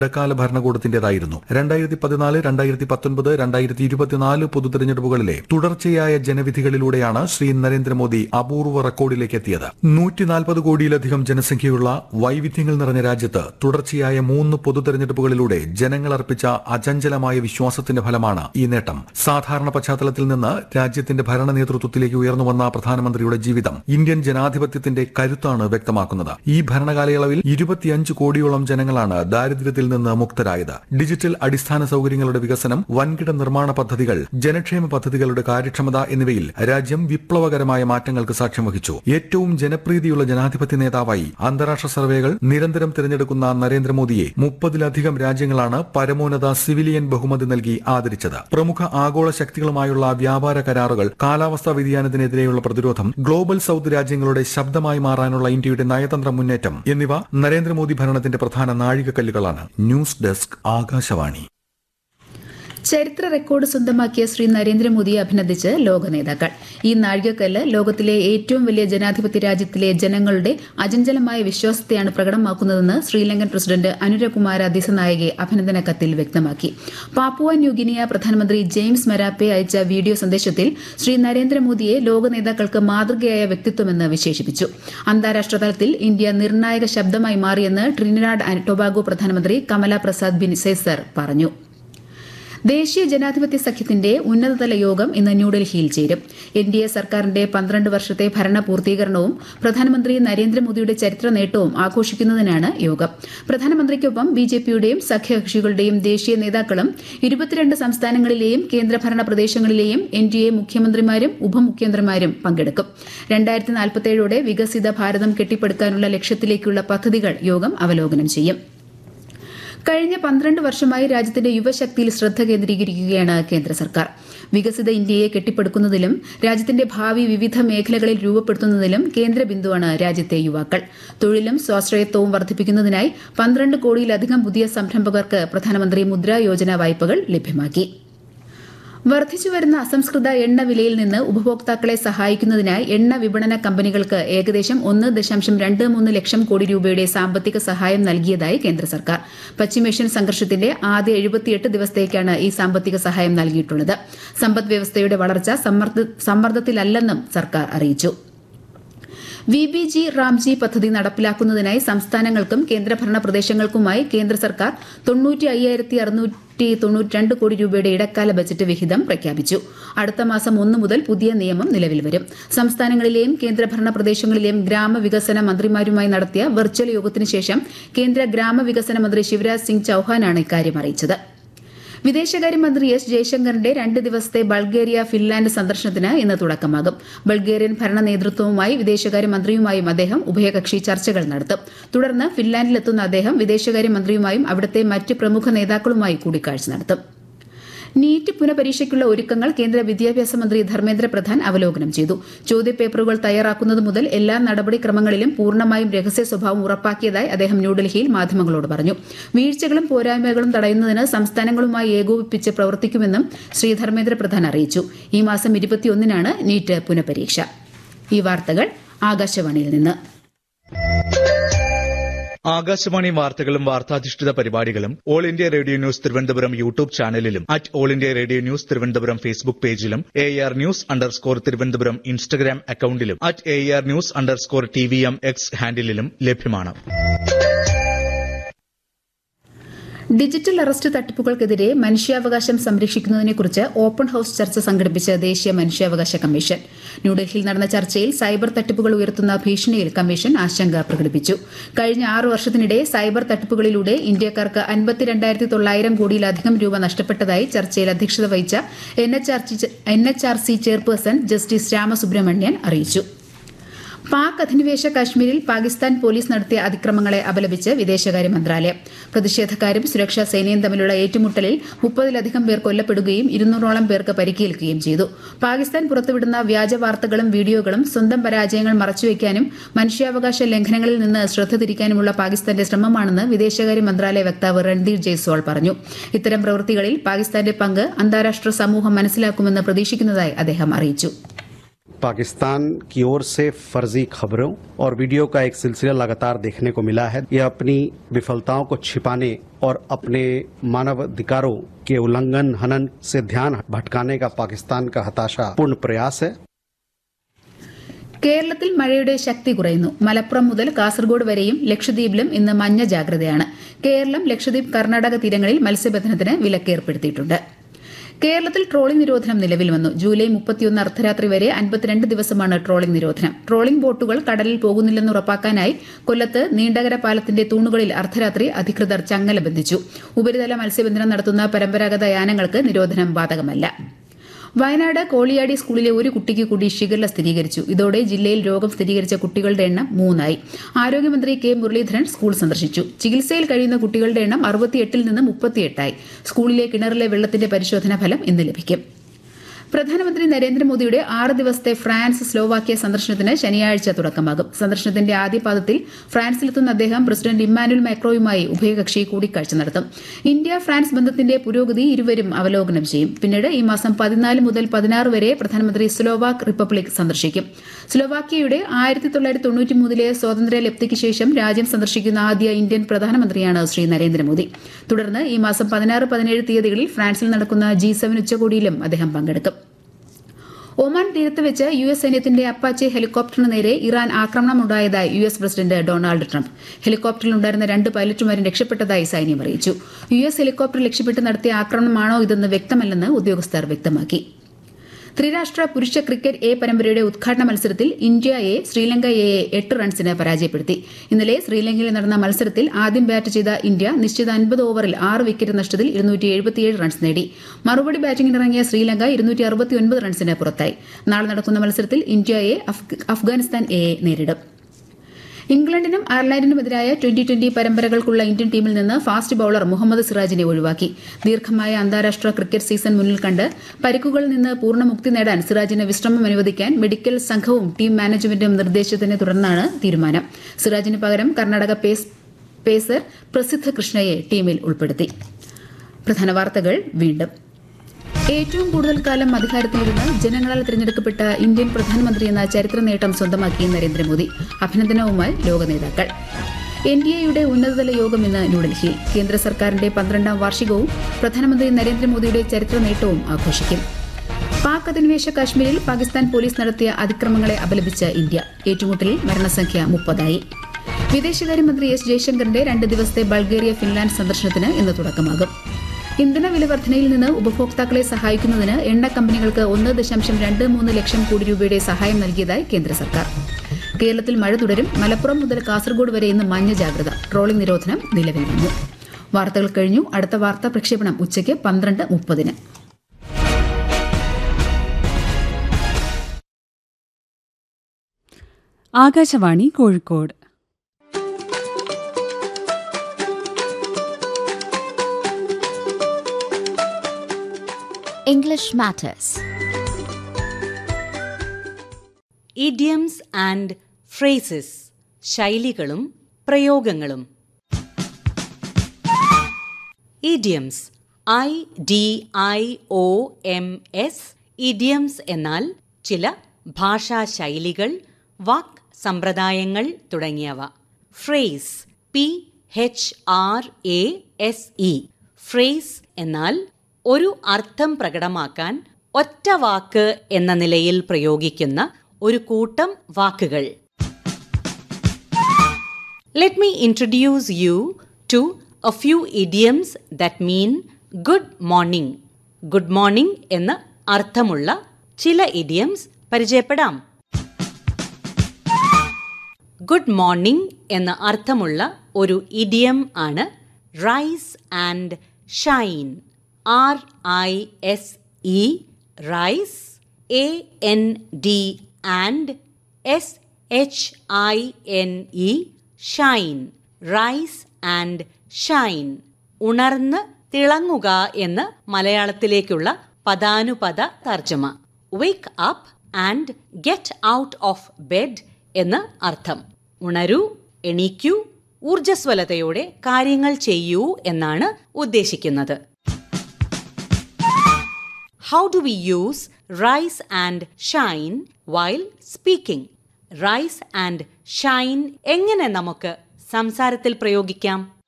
ഇടക്കാല ഭരണകൂടത്തിന്റേതായിരുന്നു രണ്ടായിരത്തി പതിനാല് രണ്ടായിരത്തി പത്തൊൻപത് രണ്ടായിരത്തി ഇരുപത്തിനാല് പൊതുതെരഞ്ഞെടുപ്പുകളിലെ തുടർച്ചയായ ജനവിധികളിലൂടെയാണ് ശ്രീ നരേന്ദ്രമോദി അപൂർവ റെക്കോർഡിലേക്ക് എത്തിയത് നൂറ്റി നാൽപ്പത് കോടിയിലധികം ജനസംഖ്യയുള്ള വൈവിധ്യങ്ങൾ നിറഞ്ഞ രാജ്യത്ത് തുടർച്ചയായ മൂന്ന് പൊതുതെരഞ്ഞെടുപ്പുകളിലൂടെ ജനങ്ങൾ അർപ്പിച്ച അചഞ്ചലമായ വിശ്വാസത്തിന്റെ ഫലമാണ് ഈ നേട്ടം സാധാരണ പശ്ചാത്തലത്തിൽ നിന്ന് രാജ്യത്തിന്റെ ഭരണ നേതൃത്വത്തിലേക്ക് ഉയർന്നു വന്ന പ്രധാനമന്ത്രിയുടെ ജീവിതം ഇന്ത്യൻ ജനാധിപത്യത്തിന്റെ കരുത്താണ് വ്യക്തമാക്കുന്നത് ഈ ഭരണകാലയളവിൽ ഇരുപത്തിയഞ്ച് കോടിയോളം ജനങ്ങളാണ് ദാരിദ്ര്യത്തിൽ നിന്ന് മുക്തരായത് ഡിജിറ്റൽ അടിസ്ഥാന സൗകര്യങ്ങളുടെ വികസനം വൻകിട നിർമ്മാണ പദ്ധതികൾ ജനക്ഷേമ പദ്ധതികളുടെ കാര്യക്ഷമത എന്നിവയിൽ രാജ്യം വിപ്ലവകരമായ മാറ്റങ്ങൾക്ക് സാക്ഷ്യം വഹിച്ചു ഏറ്റവും ജനപ്രീതിയുള്ള ജനാധിപത്യ നേതാവായി അന്താരാഷ്ട്ര സർവേകൾ നിരന്തരം തിരഞ്ഞെടുക്കുന്ന നരേന്ദ്രമോദിയെ മുപ്പതിലധികം രാജ്യങ്ങളാണ് പരമോന്നത സിവിലിയൻ ബഹുമതി നൽകി ആദരിച്ചത് പ്രമുഖ ആഗോള ശക്തികളുമായുള്ള വ്യാപാര കരാറുകൾ കാലാവസ്ഥാ വ്യതിയാനത്തിനെതിരെയുള്ള പ്രതിരോധം ഗ്ലോബൽ സൌത്ത് രാജ്യങ്ങളുടെ ശബ്ദമായി മാറാനുള്ള ഇന്ത്യയുടെ നയതന്ത്ര മുന്നേറ്റം എന്നിവ നരേന്ദ്രമോദി ഭരണത്തിന്റെ പ്രധാന നാഴികക്കല്ലുകളാണ് ന്യൂസ് ഡെസ്ക് ആകാശവാണി ചരിത്ര റെക്കോർഡ് സ്വന്തമാക്കിയ ശ്രീ നരേന്ദ്രമോദിയെ അഭിനന്ദിച്ച് ലോക നേതാക്കൾ ഈ നാഴികക്കല്ല് ലോകത്തിലെ ഏറ്റവും വലിയ ജനാധിപത്യ രാജ്യത്തിലെ ജനങ്ങളുടെ അചഞ്ചലമായ വിശ്വാസത്തെയാണ് പ്രകടമാക്കുന്നതെന്ന് ശ്രീലങ്കൻ പ്രസിഡന്റ് അനുരകുമാര ദിസനായകെ അഭിനന്ദന കത്തിൽ വ്യക്തമാക്കി പാപ്പുവ ന്യൂഗിനിയ പ്രധാനമന്ത്രി ജെയിംസ് മരാപ്പെ അയച്ച വീഡിയോ സന്ദേശത്തിൽ ശ്രീ നരേന്ദ്രമോദിയെ ലോക നേതാക്കൾക്ക് മാതൃകയായ വ്യക്തിത്വമെന്ന് വിശേഷിപ്പിച്ചു അന്താരാഷ്ട്ര തലത്തിൽ ഇന്ത്യ നിർണായക ശബ്ദമായി മാറിയെന്ന് ട്രിനിഡാഡ് ആൻഡ് ടൊബാഗോ പ്രധാനമന്ത്രി കമല പ്രസാദ് ബിൻസേസർ പറഞ്ഞു ദേശീയ ജനാധിപത്യ സഖ്യത്തിന്റെ ഉന്നതതല യോഗം ഇന്ന് ന്യൂഡൽഹിയിൽ ചേരും എൻ ഡി എ സർക്കാരിന്റെ പന്ത്രണ്ട് വർഷത്തെ ഭരണ പൂർത്തീകരണവും പ്രധാനമന്ത്രി നരേന്ദ്രമോദിയുടെ ചരിത്ര നേട്ടവും ആഘോഷിക്കുന്നതിനാണ് യോഗം പ്രധാനമന്ത്രിക്കൊപ്പം ബി ജെ പിയുടെയും സഖ്യകക്ഷികളുടെയും ദേശീയ നേതാക്കളും ഇരുപത്തിരണ്ട് സംസ്ഥാനങ്ങളിലെയും കേന്ദ്രഭരണ പ്രദേശങ്ങളിലെയും എൻ ഡി എ മുഖ്യമന്ത്രിമാരും ഉപമുഖ്യമന്ത്രിമാരും പങ്കെടുക്കും രണ്ടായിരത്തി നാൽപ്പത്തേഴോടെ വികസിത ഭാരതം കെട്ടിപ്പടുക്കാനുള്ള ലക്ഷ്യത്തിലേക്കുള്ള പദ്ധതികൾ യോഗം അവലോകനം ചെയ്യും കഴിഞ്ഞ പന്ത്രണ്ട് വർഷമായി രാജ്യത്തിന്റെ യുവശക്തിയിൽ ശ്രദ്ധ കേന്ദ്രീകരിക്കുകയാണ് കേന്ദ്ര സർക്കാർ വികസിത ഇന്ത്യയെ കെട്ടിപ്പടുക്കുന്നതിലും രാജ്യത്തിന്റെ ഭാവി വിവിധ മേഖലകളിൽ രൂപപ്പെടുത്തുന്നതിലും കേന്ദ്ര ബിന്ദുവാണ് രാജ്യത്തെ യുവാക്കൾ തൊഴിലും സ്വാശ്രയത്വവും വർദ്ധിപ്പിക്കുന്നതിനായി പന്ത്രണ്ട് കോടിയിലധികം പുതിയ സംരംഭകർക്ക് പ്രധാനമന്ത്രി മുദ്രാ യോജന വായ്പകൾ ലഭ്യമാക്കി വർദ്ധിച്ചുവരുന്ന അസംസ്കൃത എണ്ണ വിലയിൽ നിന്ന് ഉപഭോക്താക്കളെ സഹായിക്കുന്നതിനായി എണ്ണ വിപണന കമ്പനികൾക്ക് ഏകദേശം ഒന്ന് ദശാംശം രണ്ട് മൂന്ന് ലക്ഷം കോടി രൂപയുടെ സാമ്പത്തിക സഹായം നൽകിയതായി കേന്ദ്ര സർക്കാർ പശ്ചിമേഷ്യൻ സംഘർഷത്തിന്റെ ആദ്യ എഴുപത്തിയെട്ട് ദിവസത്തേക്കാണ് ഈ സാമ്പത്തിക സഹായം നൽകിയിട്ടുള്ളത് സമ്പദ് വ്യവസ്ഥയുടെ വളർച്ച സമ്മർദ്ദത്തിലല്ലെന്നും സർക്കാർ അറിയിച്ചു വി ബി ജി റാംജി പദ്ധതി നടപ്പിലാക്കുന്നതിനായി സംസ്ഥാനങ്ങൾക്കും കേന്ദ്രഭരണ പ്രദേശങ്ങൾക്കുമായി കേന്ദ്ര സർക്കാർ തൊണ്ണൂറ്റി അയ്യായിരത്തി അറുന്നൂറ്റി തൊണ്ണൂറ്റിരണ്ട് കോടി രൂപയുടെ ഇടക്കാല ബജറ്റ് വിഹിതം പ്രഖ്യാപിച്ചു അടുത്ത മാസം ഒന്ന് മുതൽ പുതിയ നിയമം നിലവിൽ വരും സംസ്ഥാനങ്ങളിലെയും കേന്ദ്രഭരണ പ്രദേശങ്ങളിലെയും ഗ്രാമവികസന മന്ത്രിമാരുമായി നടത്തിയ വെർച്വൽ യോഗത്തിന് ശേഷം കേന്ദ്ര ഗ്രാമവികസന മന്ത്രി ശിവരാജ് സിംഗ് ചൌഹാനാണ് ഇക്കാര്യം അറിയിച്ചത് വിദേശകാര്യമന്ത്രി എസ് ജയശങ്കറിന്റെ രണ്ട് ദിവസത്തെ ബൾഗേറിയ ഫിൻലാൻഡ് സന്ദർശനത്തിന് ഇന്ന് തുടക്കമാകും ബൾഗേറിയൻ ഭരണ നേതൃത്വവുമായി വിദേശകാര്യമന്ത്രിയുമായും അദ്ദേഹം ഉഭയകക്ഷി ചർച്ചകൾ നടത്തും തുടർന്ന് ഫിൻലാൻഡിലെത്തുന്ന അദ്ദേഹം വിദേശകാര്യമന്ത്രിയുമായും അവിടുത്തെ മറ്റ് പ്രമുഖ നേതാക്കളുമായി കൂടിക്കാഴ്ച നടത്തും നീറ്റ് പുനഃപരീക്ഷയ്ക്കുള്ള ഒരുക്കങ്ങൾ കേന്ദ്ര വിദ്യാഭ്യാസ മന്ത്രി ധർമ്മേന്ദ്ര പ്രധാൻ അവലോകനം ചെയ്തു ചോദ്യപേപ്പറുകൾ തയ്യാറാക്കുന്നത് മുതൽ എല്ലാ നടപടിക്രമങ്ങളിലും പൂർണ്ണമായും രഹസ്യ സ്വഭാവം ഉറപ്പാക്കിയതായി അദ്ദേഹം ന്യൂഡൽഹിയിൽ മാധ്യമങ്ങളോട് പറഞ്ഞു വീഴ്ചകളും പോരായ്മകളും തടയുന്നതിന് സംസ്ഥാനങ്ങളുമായി ഏകോപിപ്പിച്ച് പ്രവർത്തിക്കുമെന്നും ശ്രീ ധർമ്മേന്ദ്ര പ്രധാൻ അറിയിച്ചു ഈ മാസം ഇരുപത്തിയൊന്നിനാണ് നീറ്റ് പുനഃപരീക്ഷ ഈ വാർത്തകൾ ആകാശവാണിയിൽ നിന്ന് ആകാശവാണി വാർത്തകളും വാർത്താധിഷ്ഠിത പരിപാടികളും All India Radio News Thiruvananthapuram YouTube ചാനലിലും at All India Radio News Thiruvananthapuram Facebook പേജിലും A R News underscore Thiruvananthapuram Instagram അക്കൌണ്ടിലും at A R News underscore T V M X ഹാൻഡിലും ലഭ്യമാണ് ഡിജിറ്റൽ അറസ്റ്റ് തട്ടിപ്പുകൾക്കെതിരെ മനുഷ്യാവകാശം സംരക്ഷിക്കുന്നതിനെക്കുറിച്ച് ഓപ്പൺ ഹൌസ് ചർച്ച സംഘടിപ്പിച്ച ദേശീയ മനുഷ്യാവകാശ കമ്മീഷൻ ന്യൂഡൽഹിയിൽ നടന്ന ചർച്ചയിൽ സൈബർ തട്ടിപ്പുകൾ ഉയർത്തുന്ന ഭീഷണിയിൽ കമ്മീഷൻ ആശങ്ക പ്രകടിപ്പിച്ചു കഴിഞ്ഞ ആറ് വർഷത്തിനിടെ സൈബർ തട്ടിപ്പുകളിലൂടെ ഇന്ത്യക്കാർക്ക് അൻപത്തിരണ്ടായിരത്തി തൊള്ളായിരം കോടിയിലധികം രൂപ നഷ്ടപ്പെട്ടതായി ചർച്ചയിൽ അധ്യക്ഷത വഹിച്ച N H R C chairperson justice Ramasubramanian അറിയിച്ചു പാക് അധിനിവേശ കാശ്മീരിൽ പാകിസ്ഥാൻ പോലീസ് നടത്തിയ അതിക്രമങ്ങളെ അപലപിച്ച് വിദേശകാര്യ മന്ത്രാലയം പ്രതിഷേധക്കാരും സുരക്ഷാ സേനയും തമ്മിലുള്ള ഏറ്റുമുട്ടലിൽ മുപ്പതിലധികം പേർ കൊല്ലപ്പെടുകയും ഇരുന്നൂറോളം പേർക്ക് പരിക്കേൽക്കുകയും ചെയ്തു പാകിസ്ഥാൻ പുറത്തുവിടുന്ന വ്യാജ വാർത്തകളും വീഡിയോകളും സ്വന്തം പരാജയങ്ങൾ മറച്ചുവെക്കാനും മനുഷ്യാവകാശ ലംഘനങ്ങളിൽ നിന്ന് ശ്രദ്ധ തിരിക്കാനുമുള്ള പാകിസ്ഥാന്റെ ശ്രമമാണെന്ന് വിദേശകാര്യ മന്ത്രാലയ വക്താവ് രൺദീർ ജയ്സ്വാൾ പറഞ്ഞു ഇത്തരം പ്രവൃത്തികളിൽ പാകിസ്ഥാന്റെ പങ്ക് അന്താരാഷ്ട്ര സമൂഹം മനസ്സിലാക്കുമെന്ന് പ്രതീക്ഷിക്കുന്നതായി അദ്ദേഹം അറിയിച്ചു पाकिस्तान की ओर से फर्जी खबरों और वीडियो का एक सिलसिला लगातार देखने को मिला है यह अपनी विफलताओं को छिपाने और अपने मानवाधिकारों के उल्लंघन हनन से ध्यान भटकाने का पाकिस्तान का हताशा पूर्ण प्रयास है കേരളത്തിൽ മഴയുടെ ശക്തി കുറയുന്നു മലപ്പുറം മുതൽ കാസർഗോഡ് വരെയും ലക്ഷദ്വീപിലും ഇന്ന് മഞ്ഞ ജാഗ്രതയാണ് കേരളം ലക്ഷദ്വീപ് കർണാടക തീരങ്ങളിൽ മത്സ്യബന്ധനത്തിന് വിലക്കേർപ്പെടുത്തിയിട്ടുണ്ട് കേരളത്തിൽ ട്രോളിംഗ് നിരോധനം നിലവിൽ വന്നു ജൂലൈ മുപ്പത്തിയൊന്ന് അർദ്ധരാത്രി വരെ അൻപത്തിരണ്ട് ദിവസമാണ് ട്രോളിംഗ് നിരോധനം ട്രോളിംഗ് ബോട്ടുകൾ കടലിൽ പോകുന്നില്ലെന്ന് ഉറപ്പാക്കാനായി കൊല്ലത്ത് നീണ്ടകര പാലത്തിന്റെ തൂണുകളിൽ അർദ്ധരാത്രി അധികൃതർ ചങ്ങല ബന്ധിച്ചു ഉപരിതല മത്സ്യബന്ധനം നടത്തുന്ന പരമ്പരാഗത യാനങ്ങൾക്ക് നിരോധനം ബാധകമല്ല വയനാട് കോളിയാടി സ്കൂളിലെ ഒരു കുട്ടിക്ക് കൂടി ഷിഗല്ല സ്ഥിരീകരിച്ചു ഇതോടെ ജില്ലയിൽ രോഗം സ്ഥിരീകരിച്ച കുട്ടികളുടെ എണ്ണം മൂന്നായി ആരോഗ്യമന്ത്രി കെ മുരളീധരൻ സ്കൂൾ സന്ദർശിച്ചു ചികിത്സയിൽ കഴിയുന്ന കുട്ടികളുടെ എണ്ണം അറുപത്തിയെട്ടിൽ നിന്ന് മുപ്പത്തിയെട്ടായി സ്കൂളിലെ കിണറിലെ വെള്ളത്തിന്റെ പരിശോധനാ ഫലം ഇന്ന് ലഭിക്കും പ്രധാനമന്ത്രി നരേന്ദ്രമോദിയുടെ ആറ് ദിവസത്തെ ഫ്രാൻസ് സ്ലോവാക്യ സന്ദർശനത്തിന് ശനിയാഴ്ച തുടക്കമാകും സന്ദർശനത്തിന്റെ ആദ്യപാദത്തിൽ ഫ്രാൻസിലെത്തുന്ന അദ്ദേഹം പ്രസിഡന്റ് ഇമ്മാനുൽ മാക്രോയുമായി ഉഭയകക്ഷി കൂടിക്കാഴ്ച നടത്തും ഇന്ത്യ ഫ്രാൻസ് ബന്ധത്തിന്റെ പുരോഗതി ഇരുവരും അവലോകനം ചെയ്യും പിന്നീട് ഈ മാസം പതിനാല് മുതൽ പതിനാറ് വരെ പ്രധാനമന്ത്രി സ്ലോവാക് റിപ്പബ്ലിക് സന്ദർശിക്കും സ്ലോവാക്യയുടെ ആയിരത്തി തൊള്ളായിരത്തി തൊണ്ണൂറ്റി മൂന്നിലെ സ്വാതന്ത്ര്യ ലബ്ധിക്ക് ശേഷം രാജ്യം സന്ദർശിക്കുന്ന ആദ്യ ഇന്ത്യൻ പ്രധാനമന്ത്രിയാണ് ശ്രീ നരേന്ദ്രമോദി തുടർന്ന് ഈ മാസം പതിനാറ് പതിനേഴ് തീയതികളിൽ ഫ്രാൻസിൽ നടക്കുന്ന ജി സെവൻ ഉച്ചകോടിയിലും അദ്ദേഹം പങ്കെടുക്കും ഒമാൻ തീരത്ത് വെച്ച് യു എസ് സൈന്യത്തിന്റെ അപ്പാച്ചെ ഹെലികോപ്റ്ററിന് നേരെ ഇറാൻ ആക്രമണമുണ്ടായതായി U S president Donald Trump ഹെലികോപ്റ്ററിലുണ്ടായിരുന്ന രണ്ട് പൈലറ്റുമാരും രക്ഷപ്പെട്ടതായി സൈന്യം അറിയിച്ചു യു എസ് ഹെലികോപ്റ്റർ ലക്ഷ്യമിട്ട് നടത്തിയ ആക്രമണമാണോ ഇതെന്ന് വ്യക്തമല്ലെന്ന് ഉദ്യോഗസ്ഥർ വ്യക്തമാക്കി ത്രിരാഷ്ട്ര പുരുഷ ക്രിക്കറ്റ് എ പരമ്പരയുടെ ഉദ്ഘാടന മത്സരത്തിൽ ഇന്ത്യ എ ശ്രീലങ്ക എയെ എട്ട് റൺസിന് പരാജയപ്പെടുത്തി ഇന്നലെ ശ്രീലങ്കയിൽ നടന്ന മത്സരത്തിൽ ആദ്യം ബാറ്റ് ചെയ്ത ഇന്ത്യ നിശ്ചിത അൻപത് ഓവറിൽ ആറ് വിക്കറ്റ് നഷ്ടത്തിൽ ഇരുന്നൂറ്റി എഴുപത്തിയേഴ് റൺസ് നേടി മറുപടി ബാറ്റിംഗിനിറങ്ങിയ ശ്രീലങ്ക ഇരുന്നൂറ്റി അറുപത്തിയൊൻപത് റൺസിന് പുറത്തായി നാളെ നടക്കുന്ന മത്സരത്തിൽ ഇന്ത്യ എ അഫ്ഗാനിസ്ഥാൻ എയെ നേരിടും ഇംഗ്ലണ്ടിനും അയർലൻഡിനുമെതിരായ ട്വന്റി ട്വന്റി പരമ്പരകൾക്കുള്ള ഇന്ത്യൻ ടീമിൽ നിന്ന് ഫാസ്റ്റ് ബൌളർ മുഹമ്മദ് സിറാജിനെ ഒഴിവാക്കി ദീർഘമായ അന്താരാഷ്ട്ര ക്രിക്കറ്റ് സീസൺ മുന്നിൽ കണ്ട് പരിക്കുകളിൽ നിന്ന് പൂർണ്ണമുക്തി നേടാൻ സിറാജിന് വിശ്രമം അനുവദിക്കാൻ മെഡിക്കൽ സംഘവും ടീം മാനേജ്മെന്റും നിർദ്ദേശത്തിനെ തുടർന്നാണ് തീരുമാനം സിറാജിന് പകരം കർണാടക പേസ് പേസർ പ്രസിദ്ധ കൃഷ്ണയെ ടീമിൽ ഉൾപ്പെടുത്തി പ്രധാന വാർത്തകൾ വീണ്ടും ഏറ്റവും കൂടുതൽ കാലം അധികാരത്തിലിരുന്ന് ജനങ്ങളാൽ തിരഞ്ഞെടുക്കപ്പെട്ട ഇന്ത്യൻ പ്രധാനമന്ത്രി എന്ന ചരിത്ര നേട്ടം സ്വന്തമാക്കി നരേന്ദ്രമോദി അഭിനന്ദനവുമായി ലോക നേതാക്കൾ എൻ ഡി എയുടെ ഉന്നതതല യോഗം ഇന്ന് ന്യൂഡൽഹിയിൽ കേന്ദ്ര സർക്കാരിന്റെ പന്ത്രണ്ടാം വാർഷികവും പ്രധാനമന്ത്രി നരേന്ദ്രമോദിയുടെ ചരിത്ര നേട്ടവും ആഘോഷിക്കും പാക് അധിനിവേശ കാശ്മീരിൽ പാകിസ്ഥാൻ പോലീസ് നടത്തിയ അതിക്രമങ്ങളെ അപലപിച്ച ഇന്ത്യ ഏറ്റുമുട്ടലിൽ മരണസംഖ്യ മുപ്പതായി വിദേശകാര്യമന്ത്രി എസ് ജയശങ്കറിന്റെ രണ്ട് ദിവസത്തെ ബൾഗേറിയ ഫിൻലാൻഡ് സന്ദർശനത്തിന് ഇന്ന് തുടക്കമാകും ഇന്ധന വില വർധനയിൽ നിന്ന് ഉപഭോക്താക്കളെ സഹായിക്കുന്നതിന് എണ്ണ കമ്പനികൾക്ക് ഒന്ന് ദശാംശം രണ്ട് മൂന്ന് ലക്ഷം കോടി രൂപയുടെ സഹായം നൽകിയതായി കേന്ദ്ര സർക്കാർ കേരളത്തിൽ മഴ തുടരും മലപ്പുറം മുതൽ കാസർഗോഡ് വരെ ഇന്ന് മഞ്ഞ ജാഗ്രത ട്രോളിംഗ് നിരോധനം നിലവിൽ വന്നു വാർത്തകൾ കഴിഞ്ഞു അടുത്ത വാർത്താ പ്രക്ഷേപണം ഉച്ചയ്ക്ക് പന്ത്രണ്ട് മുപ്പതിന് Akashvani Kozhikode English Matters. Idioms and phrases ശൈലികളും പ്രയോഗങ്ങളും idioms I D I O M S idioms എന്നാൽ ചില ഭാഷാ ശൈലികൾ വാക് സമ്പ്രദായങ്ങൾ തുടങ്ങിയവ phrase P H R A S E phrase എന്നാൽ ഒരു അർത്ഥം പ്രകടമാക്കാൻ ഒറ്റ വാക്ക് എന്ന നിലയിൽ പ്രയോഗിക്കുന്ന ഒരു കൂട്ടം വാക്കുകൾ let me introduce you to a few idioms that mean good morning good morning എന്ന് അർത്ഥമുള്ള ചില ഇഡിയംസ് പരിചയപ്പെടാം ഗുഡ് മോർണിംഗ് എന്ന അർത്ഥമുള്ള ഒരു ഇഡിയം ആണ് rise and shine R I S E rise A N D and S H I N E shine rise and shine ഉണർന്ന് തിളങ്ങുക എന്ന് മലയാളത്തിലേക്കുള്ള പദാനുപദ തർജ്ജമ wake up and get out of bed എന്ന് അർത്ഥം ഉണരൂ എണീക്കൂ ഊർജസ്വലതയോടെ കാര്യങ്ങൾ ചെയ്യൂ എന്നാണ് ഉദ്ദേശിക്കുന്നത് how do we use rise and shine while speaking rise and shine എങ്ങനെ നമുക്ക് സംസാരത്തിൽ പ്രയോഗിക്കാം